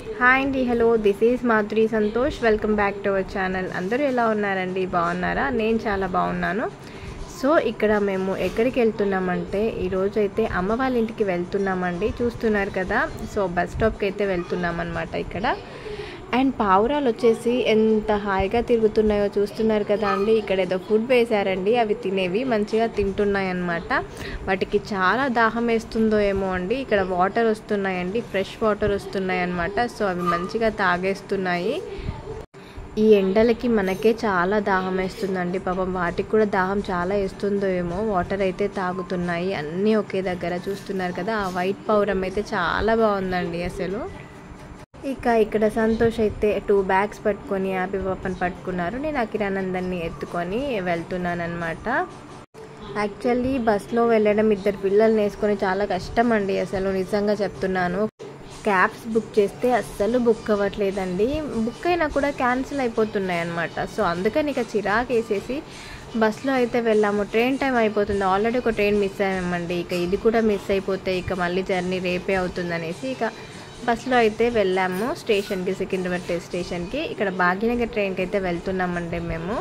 hi అండి hello this is Madhuri Santosh welcome back to our channel అందరూ ఎలా ఉన్నారండి బాగున్నారా నేను చాలా బాగున్నాను సో ఇక్కడ మేము ఎక్కడికి వెళ్తున్నామంటే ఈరోజు అయితే అమ్మ వాళ్ళ ఇంటికి వెళ్తున్నామండి చూస్తున్నారు కదా సో బస్ స్టాప్కి అయితే వెళ్తున్నాం అనమాట ఇక్కడ అండ్ పావురాలు వచ్చేసి ఎంత హాయిగా తిరుగుతున్నాయో చూస్తున్నారు కదా అండి ఇక్కడ ఏదో ఫుడ్ వేశారండి అవి తినేవి మంచిగా తింటున్నాయి అన్నమాట వాటికి చాలా దాహం వేస్తుందో ఏమో అండి ఇక్కడ వాటర్ వస్తున్నాయండి ఫ్రెష్ వాటర్ వస్తున్నాయి అన్నమాట సో అవి మంచిగా తాగేస్తున్నాయి ఈ ఎండలకి మనకే చాలా దాహం వేస్తుందండి పాపం వాటికి కూడా దాహం చాలా వేస్తుందో ఏమో వాటర్ అయితే తాగుతున్నాయి అన్నీ ఒకే దగ్గర చూస్తున్నారు కదా ఆ వైట్ పౌరం అయితే చాలా బాగుందండి అసలు ఇక ఇక్కడ సంతోష్ అయితే టూ బ్యాగ్స్ పట్టుకొని హ్యాపీ పాపని పట్టుకున్నారు నేను అకిరానందాన్ని ఎత్తుకొని వెళ్తున్నాను అనమాట యాక్చువల్లీ బస్లో వెళ్ళడం ఇద్దరు పిల్లల్ని వేసుకొని చాలా కష్టం అండి అసలు నిజంగా చెప్తున్నాను క్యాబ్స్ బుక్ చేస్తే అస్సలు బుక్ అవ్వట్లేదండి బుక్ అయినా కూడా క్యాన్సిల్ అయిపోతున్నాయి అనమాట సో అందుకని ఇక చిరాకు వేసేసి బస్లో అయితే వెళ్ళాము ట్రైన్ టైం అయిపోతుంది ఆల్రెడీ ఒక ట్రైన్ మిస్ అయ్యామండి ఇక ఇది కూడా మిస్ అయిపోతే ఇక మళ్ళీ జర్నీ రేపే అవుతుంది అనేసి ఇక బస్లో అయితే వెళ్ళాము స్టేషన్కి సికింద్రాబాద్ స్టేషన్కి ఇక్కడ భాగ్యనగర్ ట్రైన్కి అయితే వెళ్తున్నామండి మేము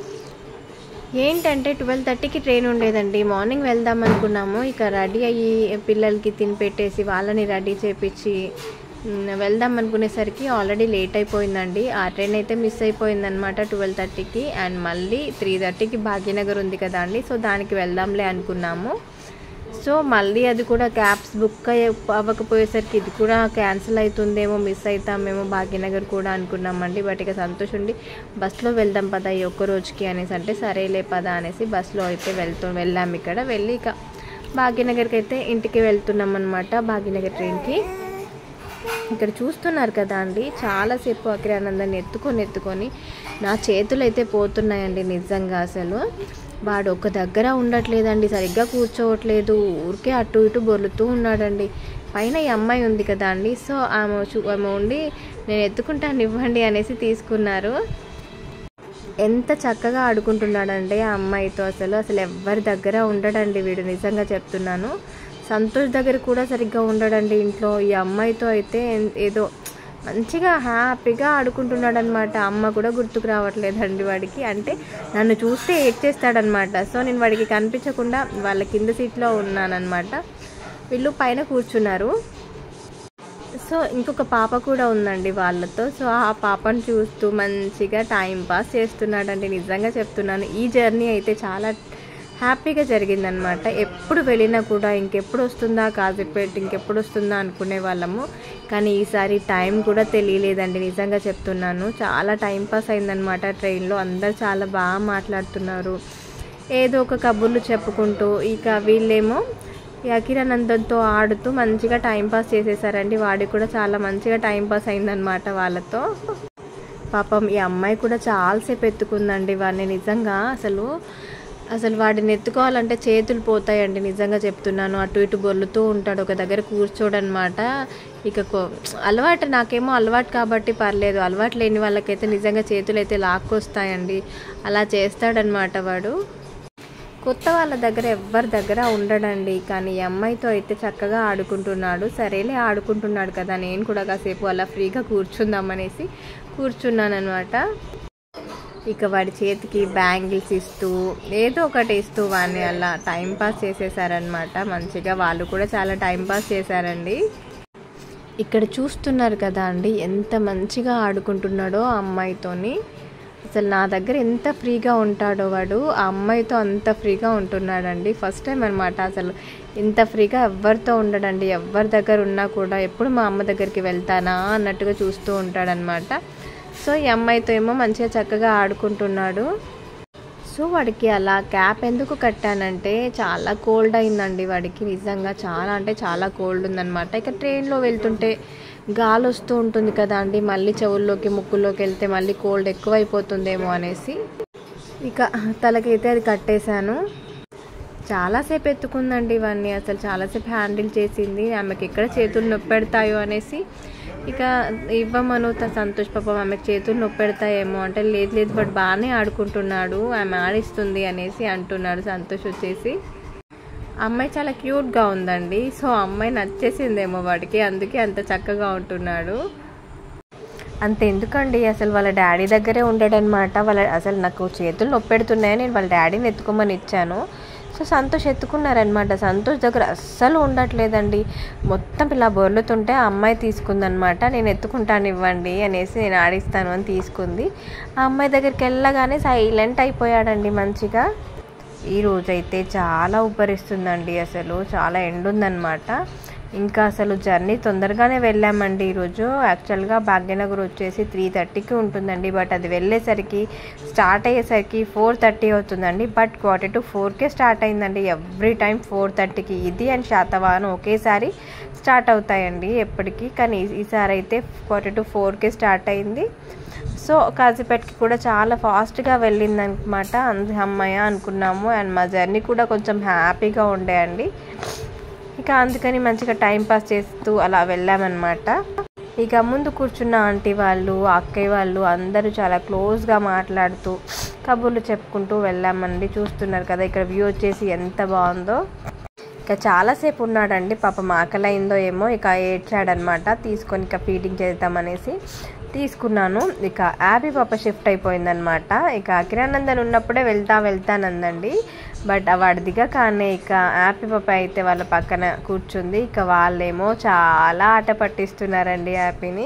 ఏంటంటే ట్వెల్వ్ థర్టీకి ట్రైన్ ఉండేదండి మార్నింగ్ వెళ్దాం అనుకున్నాము ఇక రెడీ అయ్యి పిల్లలకి తిని పెట్టేసి వాళ్ళని రెడీ చేపించి వెళ్దాం అనుకునేసరికి ఆల్రెడీ లేట్ అయిపోయిందండి ఆ ట్రైన్ అయితే మిస్ అయిపోయిందనమాట ట్వెల్వ్ థర్టీకి అండ్ మళ్ళీ త్రీ థర్టీకి భాగ్యనగర్ ఉంది కదా అండి సో దానికి వెళ్దాంలే అనుకున్నాము సో మళ్ళీ అది కూడా క్యాబ్స్ బుక్ అవ్వకపోయేసరికి ఇది కూడా క్యాన్సిల్ అవుతుందేమో మిస్ అవుతామేమో భాగ్యనగర్ కూడా అనుకున్నామండి బట్ ఇక సంతోష్ ఉండి బస్సులో వెళ్దాం పదా ఈ ఒక్క రోజుకి అనేసి అంటే సరేలే పదా అనేసి బస్సులో అయితే వెళ్తూ వెళ్ళాము ఇక్కడ వెళ్ళి ఇక భాగ్యనగర్కి అయితే ఇంటికి వెళ్తున్నాం అనమాట భాగ్యనగర్ ట్రైన్కి ఇక్కడ చూస్తున్నారు కదా అండి చాలాసేపు అఖిరానందాన్ని ఎత్తుకొని ఎత్తుకొని నా చేతులు అయితే పోతున్నాయండి నిజంగా అసలు వాడు ఒక దగ్గర ఉండట్లేదండి సరిగ్గా కూర్చోవట్లేదు ఊరికే అటు ఇటు బొర్లుతూ ఉన్నాడండి పైన ఈ అమ్మాయి ఉంది కదా అండి సో ఆమె చూ ఆమె ఉండి నేను ఎత్తుకుంటాను ఇవ్వండి అనేసి తీసుకున్నారు ఎంత చక్కగా ఆడుకుంటున్నాడండి ఆ అమ్మాయితో అసలు అసలు ఎవరి దగ్గర ఉండడండి వీడు నిజంగా చెప్తున్నాను సంతోష్ దగ్గర కూడా సరిగ్గా ఉండడండి ఇంట్లో ఈ అమ్మాయితో అయితే ఏదో మంచిగా హ్యాపీగా ఆడుకుంటున్నాడు అనమాట అమ్మ కూడా గుర్తుకు రావట్లేదండి వాడికి అంటే నన్ను చూస్తే ఏడ్చేస్తాడనమాట సో నేను వాడికి కనిపించకుండా వాళ్ళ కింద సీట్లో ఉన్నానమాట వీళ్ళు పైన కూర్చున్నారు సో ఇంకొక పాప కూడా ఉందండి వాళ్ళతో సో ఆ పాపను చూస్తూ మంచిగా టైం పాస్ చేస్తున్నాడండి నిజంగా చెప్తున్నాను ఈ జర్నీ అయితే చాలా హ్యాపీగా జరిగిందనమాట ఎప్పుడు వెళ్ళినా కూడా ఇంకెప్పుడు వస్తుందా కాజీపేట ఇంకెప్పుడు వస్తుందా అనుకునే వాళ్ళము కానీ ఈసారి టైం కూడా తెలియలేదండి నిజంగా చెప్తున్నాను చాలా టైం పాస్ అయిందనమాట ట్రైన్లో అందరు చాలా బాగా మాట్లాడుతున్నారు ఏదో ఒక కబుర్లు చెప్పుకుంటూ ఇక వీళ్ళేమో అకిరానందంతో ఆడుతూ మంచిగా టైం పాస్ చేసేసారండి వాడికి కూడా చాలా మంచిగా టైం పాస్ అయిందనమాట వాళ్ళతో పాపం ఈ అమ్మాయి కూడా చాలాసేపు ఎత్తుకుందండి వాడిని నిజంగా అసలు అసలు వాడిని ఎత్తుకోవాలంటే చేతులు పోతాయండి నిజంగా చెప్తున్నాను అటు ఇటు బొల్లుతూ ఉంటాడు ఒక దగ్గర కూర్చోడనమాట ఇక అలవాటు నాకేమో అలవాటు కాబట్టి పర్లేదు అలవాటు లేని వాళ్ళకైతే నిజంగా చేతులు అయితే లాక్కొస్తాయండి అలా చేస్తాడనమాట వాడు కొత్త వాళ్ళ దగ్గర ఎవ్వరి దగ్గర ఉండడండి కానీ ఈ అమ్మాయితో అయితే చక్కగా ఆడుకుంటున్నాడు సరేలే ఆడుకుంటున్నాడు కదా నేను కూడా కాసేపు అలా ఫ్రీగా కూర్చుందామనేసి కూర్చున్నాను అనమాట ఇక వాడి చేతికి బ్యాంగిల్స్ ఇస్తూ ఏదో ఒకటి ఇస్తూ వాడిని అలా టైం పాస్ చేసేసారనమాట మంచిగా వాళ్ళు కూడా చాలా టైం పాస్ చేశారండి ఇక్కడ చూస్తున్నారు కదా అండి ఎంత మంచిగా ఆడుకుంటున్నాడో ఆ అమ్మాయితోని అసలు నా దగ్గర ఎంత ఫ్రీగా ఉంటాడో వాడు ఆ అమ్మాయితో అంత ఫ్రీగా ఉంటున్నాడండి ఫస్ట్ టైం అనమాట అసలు ఇంత ఫ్రీగా ఎవరితో ఉండడండి ఎవరి దగ్గర ఉన్నా కూడా ఎప్పుడు మా అమ్మ దగ్గరికి వెళ్తానా అన్నట్టుగా చూస్తూ ఉంటాడనమాట సో ఈ అమ్మాయితో ఏమో మంచిగా చక్కగా ఆడుకుంటున్నాడు సో వాడికి అలా క్యాప్ ఎందుకు కట్టానంటే చాలా కోల్డ్ అయిందండి వాడికి నిజంగా చాలా అంటే చాలా కోల్డ్ ఉందన్నమాట ఇక ట్రైన్లో వెళ్తుంటే గాలి వస్తూ ఉంటుంది కదా అండి మళ్ళీ చెవుల్లోకి ముక్కుల్లోకి వెళ్తే మళ్ళీ కోల్డ్ ఎక్కువైపోతుందేమో అనేసి ఇక తలకైతే అది కట్టేశాను చాలాసేపు ఎత్తుకుందండి ఇవన్నీ అసలు చాలాసేపు హ్యాండిల్ చేసింది ఆమెకి ఎక్కడ చేతులు నొప్పి పెడతాయో అనేసి ఇక ఇవ్వమను సంతోష్ పాపం ఆమెకు చేతులు నొప్పి పెడతాయేమో అంటే లేదు లేదు బట్ బాగానే ఆడుకుంటున్నాడు ఆమె ఆడిస్తుంది అనేసి అంటున్నాడు సంతోష్ వచ్చేసి అమ్మాయి చాలా క్యూట్గా ఉందండి సో అమ్మాయి నచ్చేసిందేమో వాడికి అందుకే అంత చక్కగా ఉంటున్నాడు అంత ఎందుకండి అసలు వాళ్ళ డాడీ దగ్గరే ఉండడనమాట వాళ్ళ అసలు నాకు చేతులు నొప్పి పెడుతున్నాయి నేను వాళ్ళ డాడీని ఎత్తుకోమని ఇచ్చాను సో సంతోష్ ఎత్తుకున్నారనమాట సంతోష్ దగ్గర అస్సలు ఉండట్లేదండి మొత్తం ఇలా బొర్లుతుంటే ఆ అమ్మాయి తీసుకుందనమాట నేను ఎత్తుకుంటాను ఇవ్వండి అనేసి నేను ఆడిస్తాను అని తీసుకుంది ఆ అమ్మాయి దగ్గరికి వెళ్ళగానే సైలెంట్ అయిపోయాడండి మంచిగా ఈ రోజైతే చాలా ఉబ్బరిస్తుందండి అసలు చాలా ఎండుందనమాట ఇంకా అసలు జర్నీ తొందరగానే వెళ్ళామండి ఈరోజు యాక్చువల్గా భాగ్యనగర్ వచ్చేసి త్రీ థర్టీకి ఉంటుందండి బట్ అది వెళ్ళేసరికి స్టార్ట్ అయ్యేసరికి ఫోర్ థర్టీ అవుతుందండి బట్ క్వార్టర్ టు ఫోర్కే స్టార్ట్ అయిందండి ఎవ్రీ టైం ఫోర్ థర్టీకి ఇది అండ్ శాతవాహనం ఒకేసారి స్టార్ట్ అవుతాయండి ఎప్పటికీ కానీ ఈ- ఈసారి అయితే క్వార్టర్ టు ఫోర్కే స్టార్ట్ అయింది సో కాజీపేటకి కూడా చాలా ఫాస్ట్గా వెళ్ళింది అనమాట అందు అమ్మాయ అనుకున్నాము అండ్ మా జర్నీ కూడా కొంచెం హ్యాపీగా ఉండే అండి ఇక అందుకని మంచిగా టైం పాస్ చేస్తూ అలా వెళ్ళామన్నమాట ఇక ముందు కూర్చున్న ఆంటీ వాళ్ళు అక్కయ్య వాళ్ళు అందరూ చాలా క్లోజ్గా మాట్లాడుతూ కబుర్లు చెప్పుకుంటూ వెళ్ళామండి చూస్తున్నారు కదా ఇక్కడ వ్యూ వచ్చేసి ఎంత బాగుందో ఇక చాలాసేపు ఉన్నాడండి పాపం ఆకలైందో ఏమో ఇక ఏడ్చాడనమాట తీసుకొని ఇక ఫీడింగ్ చేద్దామనేసి తీసుకున్నాను ఇక యాపీ పాప షిఫ్ట్ అయిపోయిందనమాట ఇక అఖిరానందన్ ఉన్నప్పుడే వెళ్తా వెళ్తానందండి బట్ వాడి దిగగానే ఇక యాపీ పాప అయితే వాళ్ళ పక్కన కూర్చుంది ఇక వాళ్ళేమో చాలా ఆట పట్టిస్తున్నారండి యాపీని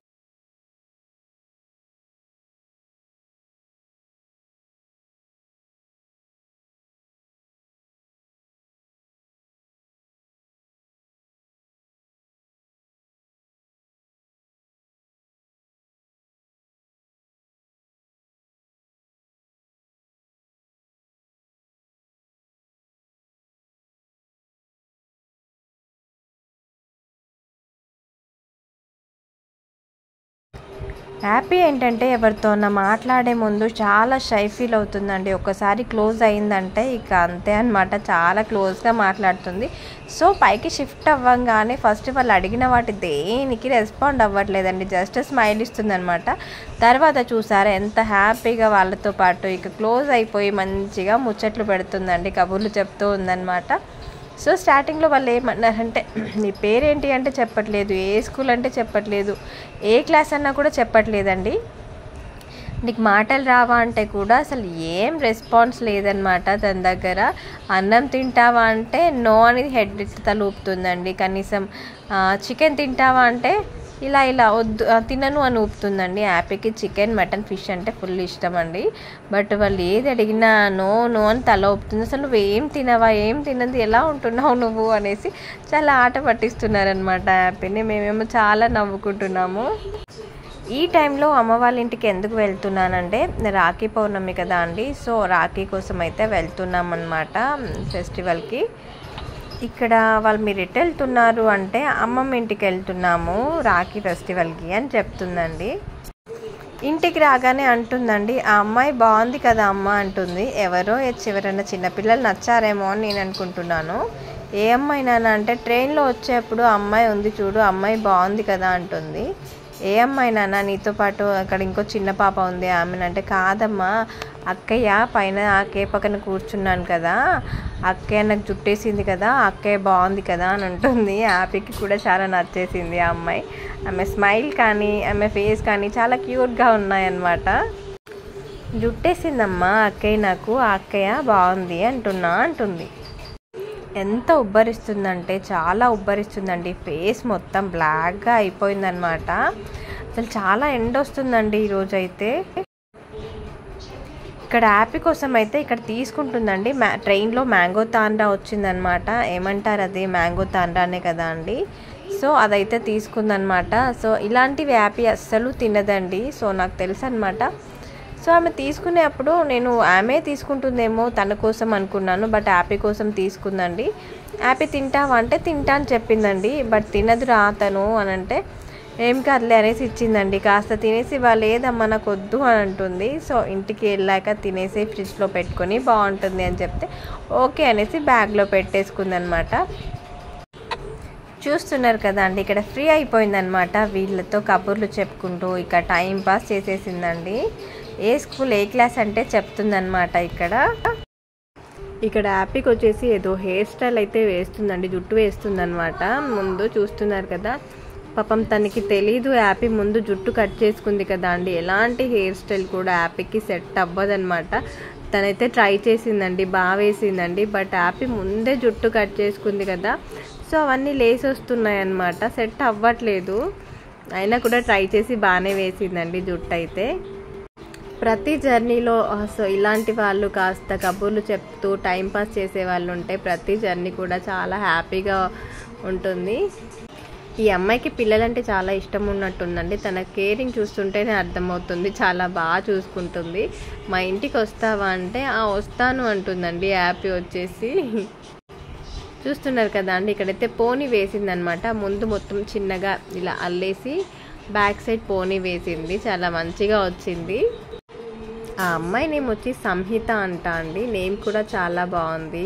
హ్యాపీ ఏంటంటే ఎవరితోనా మాట్లాడే ముందు చాలా షై ఫీల్ అవుతుందండి ఒకసారి క్లోజ్ అయిందంటే ఇక అంతే అనమాట చాలా క్లోజ్గా మాట్లాడుతుంది సో పైకి షిఫ్ట్ అవ్వగానే ఫస్ట్ వాళ్ళు అడిగిన వాటి దేనికి రెస్పాండ్ అవ్వట్లేదండి జస్ట్ స్మైల్ ఇస్తుంది అనమాట తర్వాత చూసారా ఎంత హ్యాపీగా వాళ్ళతో పాటు ఇక క్లోజ్ అయిపోయి మంచిగా ముచ్చట్లు పెడుతుందండి కబుర్లు చెప్తూ ఉందన్నమాట సో స్టార్టింగ్లో వాళ్ళు ఏమన్నారంటే నీ పేరేంటి అంటే చెప్పట్లేదు ఏ స్కూల్ అంటే చెప్పట్లేదు ఏ క్లాస్ అన్నా కూడా చెప్పట్లేదండి నీకు మాటలు రావా అంటే కూడా అసలు ఏం రెస్పాన్స్ లేదనమాట తన దగ్గర అన్నం తింటావా అంటే నో అని హెడ్ తలూపుతుందండి కనీసం చికెన్ తింటావా అంటే ఇలా ఇలా వద్దు ఆ, తినను అని ఊపుతుందండి యాపీకి చికెన్ మటన్ ఫిష్ అంటే ఫుల్ ఇష్టం అండి బట్ వాళ్ళు ఏది అడిగినా నో నో అని తల ఊపుతుంది అసలు నువ్వు ఏం తినవా ఏం తినది ఎలా ఉంటున్నావు నువ్వు అనేసి చాలా ఆట పట్టిస్తున్నారనమాట యాపీని మేమేమో చాలా నవ్వుకుంటున్నాము ఈ టైంలో అమ్మ వాళ్ళ ఇంటికి ఎందుకు వెళ్తున్నానంటే రాఖీ పౌర్ణమి కదా అండి సో రాఖీ కోసం అయితే వెళ్తున్నాం అనమాట ఫెస్టివల్కి ఇక్కడ వాళ్ళు మీరు ఎటు వెళ్తున్నారు అంటే అమ్మమ్మ ఇంటికి వెళ్తున్నాము రాఖీ ఫెస్టివల్కి అని చెప్తుందండి ఇంటికి రాగానే అంటుందండి ఆ అమ్మాయి బాగుంది కదా అమ్మ అంటుంది ఎవరో ఎవరైనా చిన్నపిల్లలు నచ్చారేమో అని నేను అనుకుంటున్నాను ఏ అమ్మాయి నాన్న అంటే ట్రైన్లో వచ్చేప్పుడు అమ్మాయి ఉంది చూడు అమ్మాయి బాగుంది కదా అంటుంది ఏ అమ్మాయి నాన్న నీతో పాటు అక్కడ ఇంకో చిన్న పాప ఉంది ఆమెను అంటే కాదమ్మా అక్కయ్య పైన అక్కయ్య పక్కన కూర్చున్నాను కదా అక్కయ్య నాకు జుట్టేసింది కదా అక్కయ్య బాగుంది కదా అని ఉంటుంది ఆపికి కూడా చాలా నచ్చేసింది ఆ అమ్మాయి ఆమె స్మైల్ కానీ ఆమె ఫేస్ కానీ చాలా క్యూట్గా ఉన్నాయన్నమాట జుట్టేసిందమ్మా అక్కయ్య నాకు ఆ అక్కయ్య బాగుంది అంటున్నా అంటుంది ఎంత ఉబ్బరిస్తుందంటే చాలా ఉబ్బరిస్తుందండి ఫేస్ మొత్తం బ్లాక్గా అయిపోయిందనమాట అసలు చాలా ఎండ వస్తుందండి ఈరోజు అయితే ఇక్కడ యాపీ కోసం అయితే ఇక్కడ తీసుకుంటుందండి మ్యా ట్రైన్లో మ్యాంగో తాండ్రా వచ్చిందనమాట ఏమంటారు అది మ్యాంగో తాండ్రానే కదా అండి సో అదైతే తీసుకుందనమాట సో ఇలాంటివి యాపీ అస్సలు తినదండి సో నాకు తెలుసు అనమాట సో ఆమె తీసుకునేప్పుడు నేను ఆమె తీసుకుంటుందేమో తన కోసం అనుకున్నాను బట్ యాపీ కోసం తీసుకుందండి యాపీ తింటావా అంటే తింటా అని చెప్పిందండి బట్ తినదు రా తను అని అంటే ఏం కాదులే అనేసి ఇచ్చిందండి కాస్త తినేసి వాళ్ళు లేదమ్మా నాకు వద్దు అని అంటుంది సో ఇంటికి వెళ్ళాక తినేసి ఫ్రిడ్జ్లో పెట్టుకొని బాగుంటుంది అని చెప్తే ఓకే అనేసి బ్యాగ్లో పెట్టేసుకుందనమాట చూస్తున్నారు కదా అండి ఇక్కడ ఫ్రీ అయిపోయిందనమాట వీళ్ళతో కబుర్లు చెప్పుకుంటూ ఇక టైం పాస్ చేసేసిందండి ఏ స్కూల్ ఏ క్లాస్ అంటే చెప్తుందనమాట ఇక్కడ ఇక్కడ యాపీకి వచ్చేసి ఏదో హెయిర్ స్టైల్ అయితే వేస్తుందండి జుట్టు వేస్తుందనమాట ముందు చూస్తున్నారు కదా పాపం తనకి తెలీదు యాపీ ముందు జుట్టు కట్ చేసుకుంది కదా అండి ఎలాంటి హెయిర్ స్టైల్ కూడా యాపీకి సెట్ అవ్వదన్నమాట తనైతే ట్రై చేసిందండి బాగా వేసిందండి బట్ యాపీ ముందే జుట్టు కట్ చేసుకుంది కదా సో అవన్నీ లేసి వస్తున్నాయి అన్నమాట సెట్ అవ్వట్లేదు అయినా కూడా ట్రై చేసి బాగానే వేసిందండి జుట్టు అయితే ప్రతి జర్నీలో సో ఇలాంటి వాళ్ళు కాస్త కబుర్లు చెప్తూ టైం పాస్ చేసే వాళ్ళు ఉంటే ప్రతి జర్నీ కూడా చాలా హ్యాపీగా ఉంటుంది ఈ అమ్మాయికి పిల్లలంటే చాలా ఇష్టం ఉన్నట్టుందండి తన కేరింగ్ చూస్తుంటేనే అర్థమవుతుంది చాలా బాగా చూసుకుంటుంది మా ఇంటికి వస్తావా అంటే ఆ వస్తాను అంటుందండి హ్యాపీ వచ్చేసి చూస్తున్నారు కదా అండి ఇక్కడైతే పోనీ వేసిందనమాట ముందు మొత్తం చిన్నగా ఇలా అల్లేసి బ్యాక్ సైడ్ పోనీ వేసింది చాలా మంచిగా వచ్చింది ఆ అమ్మాయి నేమ్ వచ్చి సంహిత అంట అండి నేమ్ కూడా చాలా బాగుంది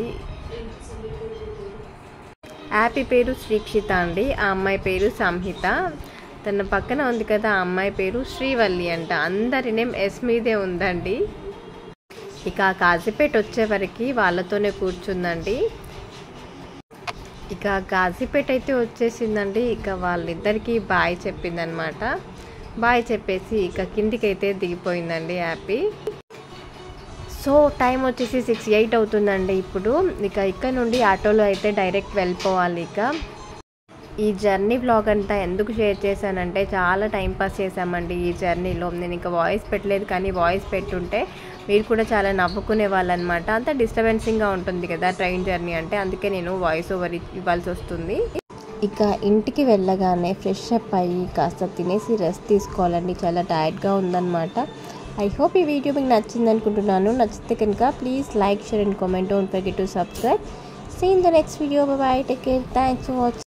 హ్యాపీ పేరు శ్రీక్షిత అండి ఆ అమ్మాయి పేరు సంహిత తన పక్కన ఉంది కదా ఆ అమ్మాయి పేరు శ్రీవల్లి అంట అందరి నేమ్ ఎస్ మీదే ఉందండి ఇక కాజీపేట వచ్చేవరకు వాళ్ళతోనే కూర్చుందండి ఇక కాజీపేట అయితే వచ్చేసిందండి ఇక వాళ్ళిద్దరికి బాయ్ చెప్పిందనమాట బాయ్ చెప్పేసి ఇక కిందికి అయితే దిగిపోయిందండి హ్యాపీ సో టైం వచ్చేసి సిక్స్ ఎయిట్ అవుతుందండి ఇప్పుడు ఇక ఇక్కడ నుండి ఆటోలో అయితే డైరెక్ట్ వెళ్ళిపోవాలి ఇక ఈ జర్నీ బ్లాగ్ అంతా ఎందుకు షేర్ చేశానంటే చాలా టైం పాస్ చేశామండి ఈ జర్నీలో నేను ఇంకా వాయిస్ పెట్టలేదు కానీ వాయిస్ పెట్టుంటే మీరు కూడా చాలా నవ్వుకునే వాళ్ళనమాట అంత డిస్టర్బెన్సింగ్గా ఉంటుంది కదా ట్రైన్ జర్నీ అంటే అందుకే నేను వాయిస్ ఓవర్ ఇవ్వాల్సి వస్తుంది ఇక ఇంటికి వెళ్ళగానే ఫ్రెష్ అప్ అయ్యి కాస్త తినేసి రెస్ట్ తీసుకోవాలండి చాలా టైర్డ్గా ఉందన్నమాట ఐ హోప్ ఈ వీడియో మీకు నచ్చింది అనుకుంటున్నాను నచ్చితే కనుక please like share and comment don't forget to subscribe see in the next video bye take care thanks for watching